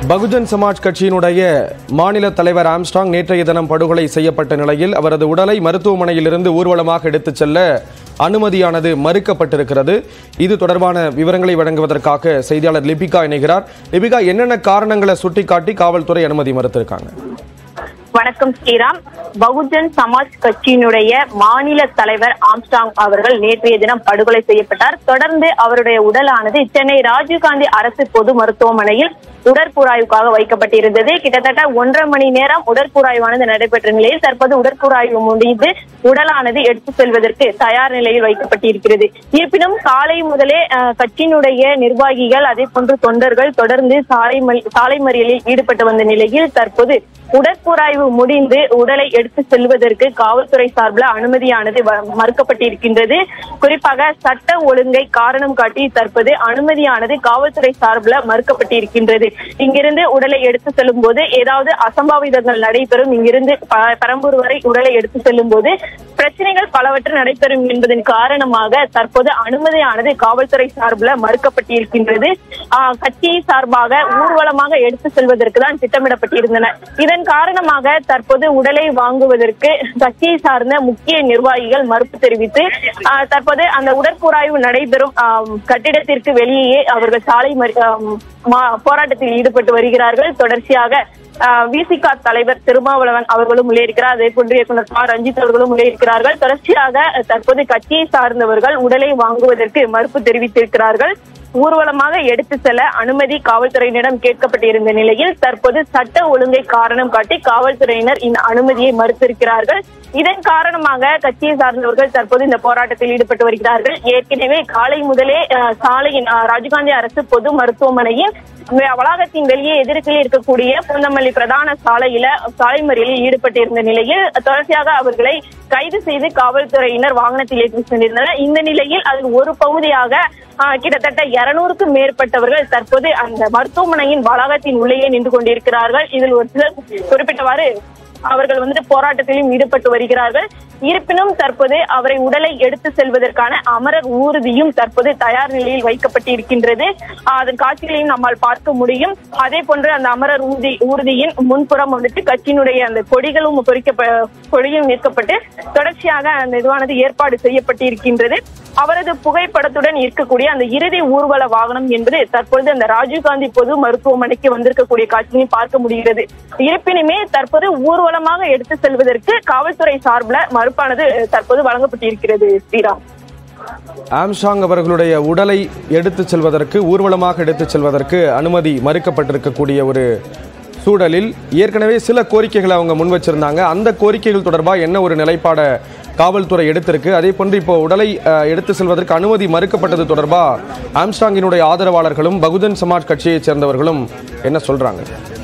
பகுஜன் சமாஜ் கட்சியினுடைய மாநில தலைவர் ஆம்ஸ்டாங் நேற்றைய தினம் படுகொலை செய்யப்பட்ட நிலையில் அவரது உடலை மருத்துவமனையிலிருந்து ஊர்வலமாக எடுத்துச் செல்ல அனுமதியானது மறுக்கப்பட்டிருக்கிறது இது தொடர்பான விவரங்களை வழங்குவதற்காக செய்தியாளர் லிபிகா இணைகிறார் லிபிகா என்னென்ன காரணங்களை சுட்டிக்காட்டி காவல்துறை அனுமதி மறுத்திருக்காங்க வணக்கம் ஸ்ரீராம் பகுஜன் சமாஜ் கட்சியினுடைய மாநில தலைவர் ஆம்ஸ்டாங் அவர்கள் நேற்றைய தினம் படுகொலை செய்யப்பட்டார் தொடர்ந்து அவருடைய உடலானது சென்னை ராஜீவ்காந்தி அரசு பொது மருத்துவமனையில் உடற்கூறாய்வுக்காக வைக்கப்பட்டிருந்தது கிட்டத்தட்ட ஒன்றரை மணி நேரம் உடற்கூறாய்வானது நடைபெற்ற நிலையில் தற்போது உடற்கூறாய்வு முடிந்து உடலானது எடுத்து செல்வதற்கு தயார் நிலையில் வைக்கப்பட்டிருக்கிறது இருப்பினும் காலை முதலே அஹ், கட்சியினுடைய நிர்வாகிகள் அதே போன்று தொண்டர்கள் தொடர்ந்து சாலை மறி- சாலை மறியலில் ஈடுபட்டு வந்த நிலையில் தற்போது உடற்கூறாய்வு முடிந்து உடலை எடுத்து செல்வதற்கு காவல்துறை சார்பில் அனுமதியானது வ- மறுக்கப்பட்டிருக்கின்றது குறிப்பாக சட்ட ஒழுங்கை காரணம் காட்டி தற்போது அனுமதியானது காவல்துறை சார்பில் மறுக்கப்பட்டிருக்கின்றது இங்கிருந்து உடலை எடுத்து செல்லும் போது ஏதாவது அசம்பாவிதங்கள் நடைபெறும் இங்கிருந்து ப- பெரம்பூர் வரை உடலை எடுத்து செல்லும் போது பிரச்சனைகள் பலவற்று நடைபெறும் என்பதன் காரணமாக தற்போது அனுமதியானது காவல்துறை சார்பில் மறுக்கப்பட்டிருக்கின்றது ஆஹ், கட்சி சார்பாக ஊர்வலமாக எடுத்து செல்வதற்கு தான் திட்டமிடப்பட்டிருந்தன இதன் காரணமாக தற்போது உடலை வாங்குவதற்கு கட்சியை சார்ந்த முக்கிய நிர்வாகிகள் மறுப்பு தெரிவித்து ஆஹ், தற்போது அந்த உடற்கூறாய்வு நடைபெறும் ஆம், கட்டிடத்திற்கு வெளியே அவர்கள் சாலை மறி- ஆம், மா- போராட்டத்தில் ஈடுபட்டு வருகிறார்கள் தொடர்ச்சியாக விசிகா தலைவர் திருமாவளவன் அவர்களும் உள்ளே இருக்கிறார் அதே போன்று இயக்குனர் ப ரஞ்சித் அவர்களும் உள்ளே இருக்கிறார்கள் தொடர்ச்சியாக அஹ், தற்போது கட்சியை சார்ந்தவர்கள் உடலை வாங்குவதற்கு மறுப்பு தெரிவித்திருக்கிறார்கள் ஊர்வலமாக எடுத்து செல்ல அனுமதி காவல்துறையினரிடம் கேட்கப்பட்டிருந்த நிலையில் தற்போது சட்ட ஒழுங்கை காரணம் காட்டி காவல்துறையினர் இந்த அனுமதியை மறுத்திருக்கிறார்கள் இதன் காரணமாக கட்சியை சார்ந்தவர்கள் தற்போது இந்த போராட்டத்தில் ஈடுபட்டு வருகிறார்கள் ஏற்கனவே காலை முதலே அஹ், சாலையின் அஹ், ராஜீவ்காந்தி அரசு பொது மருத்துவமனையின் வே- வளாகத்தின் வெளியே எதிர்க்கில் இருக்கக்கூடிய பூந்தமல்லி பிரதான சாலையில சாலை மறியலில் ஈடுபட்டிருந்த நிலையில் தொடர்ச்சியாக அவர்களை கைது செய்து காவல்துறையினர் வாகனத்தில் ஏற்றி சென்றிருந்தனர் இந்த நிலையில் அதில் ஒரு பகுதியாக ஆஹ், கிட்டத்தட்ட இருநூறுக்கும் மேற்பட்டவர்கள் தற்போது அந்த மருத்துவமனையின் வளாகத்தின் உள்ளேயே நின்று கொண்டிருக்கிறார்கள் இதில் ஒரு சிலர் குறிப்பிட்டவாறு அவர்கள் வந்துட்டு போராட்டத்திலும் ஈடுபட்டு வருகிறார்கள் இருப்பினும் தற்போது அவரை உடலை எடுத்து செல்வதற்கான அமரர் ஊர்தியும் தற்போது தயார் நிலையில் வைக்கப்பட்டிருக்கின்றது ஆஹ் அதன் காட்சிகளையும் நம்மால் பார்க்க முடியும் அதே போன்று அந்த அமரர் ஊர்தி ஊர்தியின் முன்புறம் வந்துட்டு கட்சியினுடைய அந்த கொடிகளும் பொறிக்க கொடியும் நிற்கப்பட்டு தொடர்ச்சியாக அந்த இதுவானது ஏற்பாடு செய்யப்பட்டிருக்கின்றது அவரது புகைப்படத்துடன் இருக்கக்கூடிய அந்த இறுதி ஊர்வல வாகனம் என்பது தற்பொழுது அந்த ராஜீவ்காந்தி பொது மருத்துவமனைக்கு வந்திருக்கக்கூடிய காட்சியை பார்க்க முடிகிறது இருப்பினுமே தற்போது ஊர்வலமாக எடுத்து செல்வதற்கு காவல்துறை சார்பில் மறுப்பானது தற்போது வழங்கப்பட்டிருக்கிறது ஸ்ரீராம் ஆம்ஸ்டாங் அவர்களுடைய உடலை எடுத்துச் செல்வதற்கு ஊர்வலமாக எடுத்துச் செல்வதற்கு அனுமதி மறுக்கப்பட்டிருக்கக்கூடிய ஒரு சூழலில் ஏற்கனவே சில கோரிக்கைகளை அவங்க முன் வச்சிருந்தாங்க அந்த கோரிக்கைகள் தொடர்பாக என்ன ஒரு நிலைப்பாடை காவல்துறை எடுத்திருக்கு அதே போன்று இப்போ உடலை அஹ், எடுத்து செல்வதற்கு அனுமதி மறுக்கப்பட்டது தொடர்பாக ஆம்ஸ்டாங்கினுடைய ஆதரவாளர்களும் பகுஜன் சமாஜ் கட்சியைச் சேர்ந்தவர்களும் என்ன சொல்றாங்க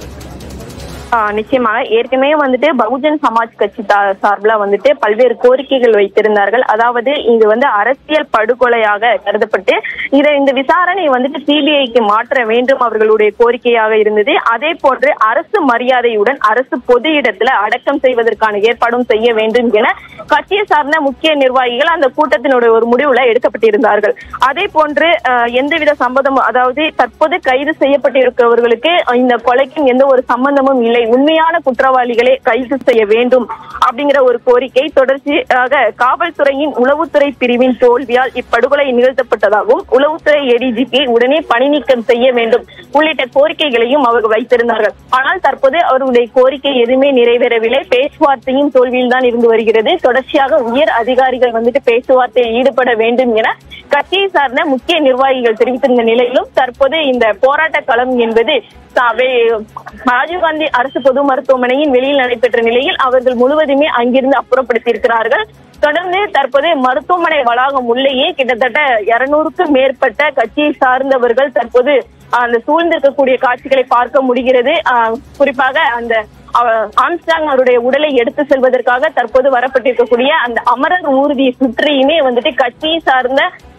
ஆஹ் நிச்சயமாக ஏற்கனவே வந்துட்டு பகுஜன் சமாஜ் கட்சி தா- சார்பில் வந்துட்டு பல்வேறு கோரிக்கைகள் வைத்திருந்தார்கள் அதாவது இது வந்து அரசியல் படுகொலையாக கருதப்பட்டு இதை இந்த விசாரணை வந்துட்டு சிபிஐக்கு மாற்ற வேண்டும் அவர்களுடைய கோரிக்கையாக இருந்தது அதே போன்று அரசு மரியாதையுடன் அரசு பொது இடத்துல அடக்கம் செய்வதற்கான ஏற்பாடும் செய்ய வேண்டும் என கட்சியை சார்ந்த முக்கிய நிர்வாகிகள் அந்த கூட்டத்தினுடைய ஒரு முடிவுல எடுக்கப்பட்டிருந்தார்கள் அதே போன்று ஆஹ், எந்தவித சம்பந்தமும் அதாவது தற்போது கைது செய்யப்பட்டிருக்கிறவர்களுக்கு இந்த கொலைக்கும் எந்த ஒரு சம்பந்தமும் இல்லை உண்மையான குற்றவாளிகளை கைது செய்ய வேண்டும் அப்படிங்கிற ஒரு கோரிக்கை தொடர்ச்சியாக காவல்துறையின் உளவுத்துறை பிரிவின் தோல்வியால் இப்படுகொலை நிகழ்த்தப்பட்டதாகவும் உளவுத்துறை ஏடிஜிபி உடனே பணி நீக்கம் செய்ய வேண்டும் உள்ளிட்ட கோரிக்கைகளையும் அவர்கள் வைத்திருந்தார்கள் ஆனால் தற்போது அவர்களுடைய கோரிக்கை எதுவுமே நிறைவேறவில்லை பேச்சுவார்த்தையும் தோல்வியில் தான் இருந்து வருகிறது தொடர்ச்சியாக உயர் அதிகாரிகள் வந்துட்டு பேச்சுவார்த்தையில் ஈடுபட வேண்டும் என கட்சியை சார்ந்த முக்கிய நிர்வாகிகள் தெரிவித்திருந்த நிலையிலும் தற்போது இந்த போராட்ட களம் என்பது சாவே- ராஜீவ்காந்தி அரசு பொது மருத்துவமனையின் வெளியில் நடைபெற்ற நிலையில் அவர்கள் முழுவதுமே அங்கிருந்து அப்புறப்படுத்தியிருக்கிறார்கள் தொடர்ந்து தற்போது மருத்துவமனை வளாகம் உள்ளேயே கிட்டத்தட்ட இருநூறுக்கும் மேற்பட்ட கட்சியை சார்ந்தவர்கள் தற்போது அந்த சூழ்ந்திருக்கக்கூடிய காட்சிகளை பார்க்க முடிகிறது ஆஹ் குறிப்பாக அந்த அவ- ஆம்ஸ்டாங் அவருடைய உடலை எடுத்து செல்வதற்காக தற்போது வரப்பட்டிருக்கக்கூடிய அந்த அமரர் ஊர்தியை சுற்றியுமே வந்துட்டு கட்சியை சார்ந்த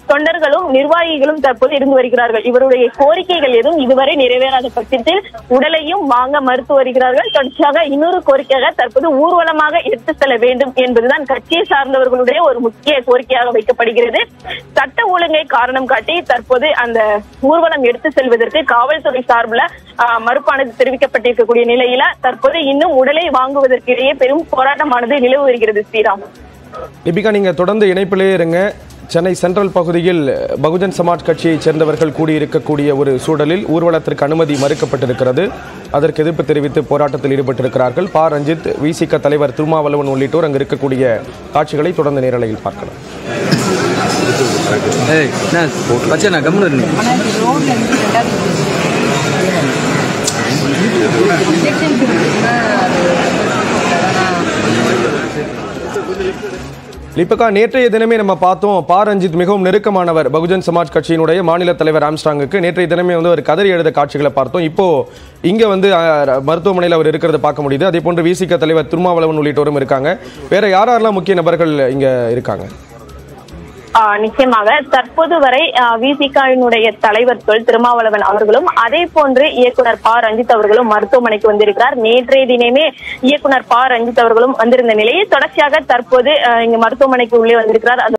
தொண்டர்களும் நிர்வாகிகளும் தற்போது இருந்து வருகிறார்கள் இவருடைய கோரிக்கைகள் எதுவும் இதுவரை நிறைவேறாத பட்சத்தில் உடலையும் வாங்க மறுத்து வருகிறார்கள் தொடர்ச்சியாக இன்னொரு கோரிக்கையாக தற்போது ஊர்வலமாக எடுத்து செல்ல வேண்டும் என்பதுதான் கட்சியை சார்ந்தவர்களுடைய ஒரு முக்கிய கோரிக்கையாக வைக்கப்படுகிறது சட்ட ஒழுங்கை காரணம் காட்டி தற்போது அந்த ஊர்வலம் எடுத்து செல்வதற்கு காவல்துறை சார்பில் ஆஹ், மறுப்பானது தெரிவிக்கப்பட்டிருக்கக்கூடிய நிலையில தற்போது இன்னும் உடலை வாங்குவதற்கு இடையே பெரும் போராட்டமானது நிலவு வருகிறது ஸ்ரீராம் லிபிகா நீங்க தொடர்ந்து இணைப்பிலே இருங்க சென்னை சென்ட்ரல் பகுதியில் பகுஜன் சமாஜ் கட்சியைச் சேர்ந்தவர்கள் கூடியிருக்கக்கூடிய ஒரு சூழலில் ஊர்வலத்திற்கு அனுமதி மறுக்கப்பட்டிருக்கிறது அதற்கு எதிர்ப்பு தெரிவித்து போராட்டத்தில் ஈடுபட்டிருக்கிறார்கள் ப ரஞ்சித் விசிக தலைவர் திருமாவளவன் உள்ளிட்டோர் அங்கு இருக்கக்கூடிய காட்சிகளை தொடர்ந்து நேரலையில் பார்க்கலாம் ஏய் என்ன பச்சை நான் கம்முன்னு இருந்தேன் ஆனால் இந்த ரோட்ல இருந்து ரெண்டாவது செக்ஷன் இருக்குன்னா அது லிபிகா நேற்றைய தினமே நம்ம பார்த்தோம் ப ரஞ்சித் மிகவும் நெருக்கமானவர் பகுஜன் சமாஜ் கட்சியினுடைய மாநில தலைவர் ஆம்ஸ்டாங்குக்கு நேற்றைய தினமே வந்து ஒரு கதறி எழுத காட்சிகளை பார்த்தோம் இப்போ இங்க வந்து அஹ், மருத்துவமனையில் அவர் இருக்கிறத பார்க்க முடியுது அதே போன்று விசிக தலைவர் திருமாவளவன் உள்ளிட்டோரும் இருக்காங்க வேற யார் யாரெல்லாம் முக்கிய நபர்கள் இங்க இருக்காங்க ஆஹ் நிச்சயமாக தற்போது வரை விசிகாவினுடைய தலைவர் தொல் திருமாவளவன் அவர்களும் அதே போன்று இயக்குனர் ப ரஞ்சித் அவர்களும் மருத்துவமனைக்கு வந்திருக்கிறார் நேற்றைய தினமே இயக்குனர் ப ரஞ்சித் அவர்களும் வந்திருந்த நிலையில் தொடர்ச்சியாக தற்போது ஆஹ் இங்கு மருத்துவமனைக்கு உள்ளே வந்திருக்கிறார் அது